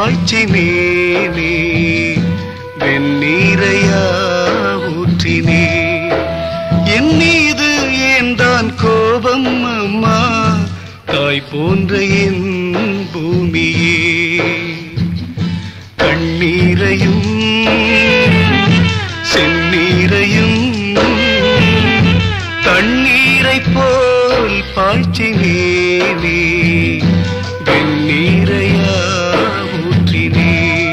பாய்ச்சினேனே வெந்நீரையா ஊற்றினே என் மீது ஏன் தான் கோபம் அம்மா தாய் போன்ற என் பூமியே கண்ணீரையும் செந்நீரையும் தண்ணீரை போல் பாய்ச்சினேனே வெந்நீரையா ஊற்றினே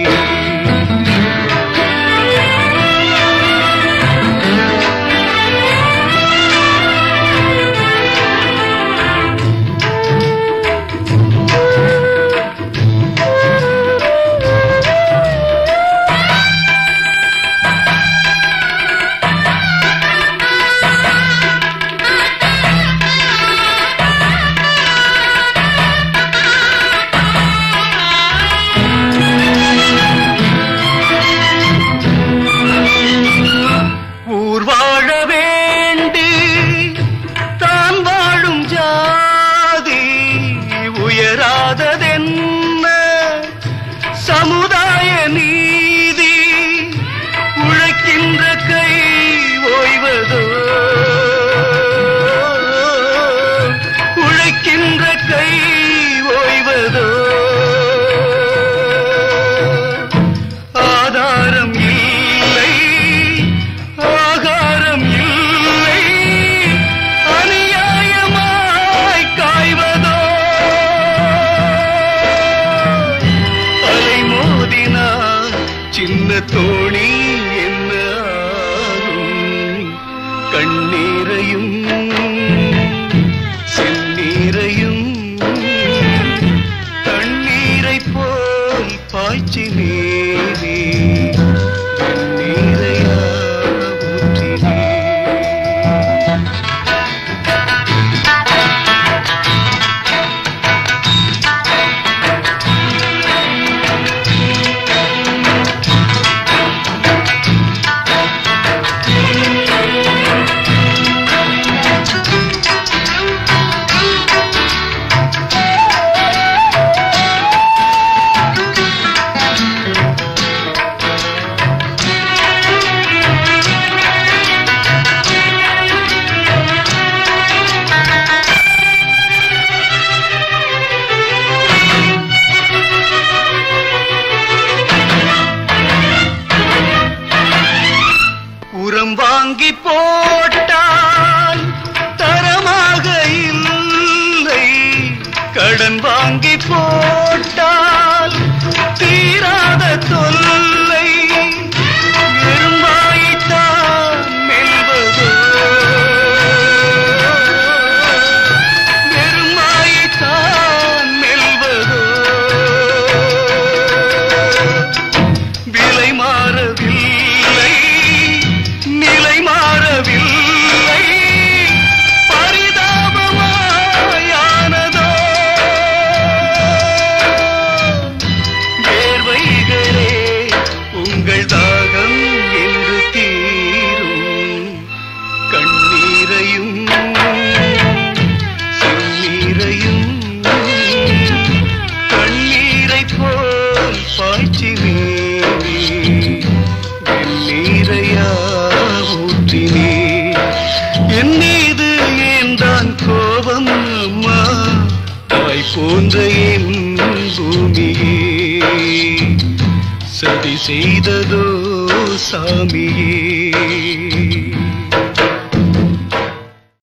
ஊர் வாழ வேண்டி தான் வாழும் ஜாதி உயராததென்ன சமுதாய நீதி உழைக்கின்ற கை ஓய்வதோ உழைக்கின்ற கை ஓய்வதோ ஆதாரம் இல்லை ஆகாரம் இல்லை அநியாயமாய் காய்வதோ அலை மோதினால் சின்ன தோணி என்ன ஆகும் கண்ணீரையும் செந்நீரையும் தண்ணீரை போல் பாய்ச்சினேனே வெந்நீரையா ஊற்றினே உரம் வாங்கி போட்டால் தரமாக இல்லை கடன் வாங்கி போட்டால் தீராத தொல்லை எறும்பாய்த்தான் மெல்வதோ எறும்பாய்த்தான் மெல்வதோ விலை மாறவில்லை நிலை மாறவில்லை பரிதாபமாயானதோ வேர்வைகளே உங்கள் தாகம் என்று தீரும் கண்ணீரையும் செந்நீரையும் கண்ணீரை போல் பாய்ச்சினே வெந்நீரையா ஊற்றினே என் மீது ஏன் தான் கோபம் அம்மா தாய் போன்ற என் பூமியே சதி செய்ததோ சாமியே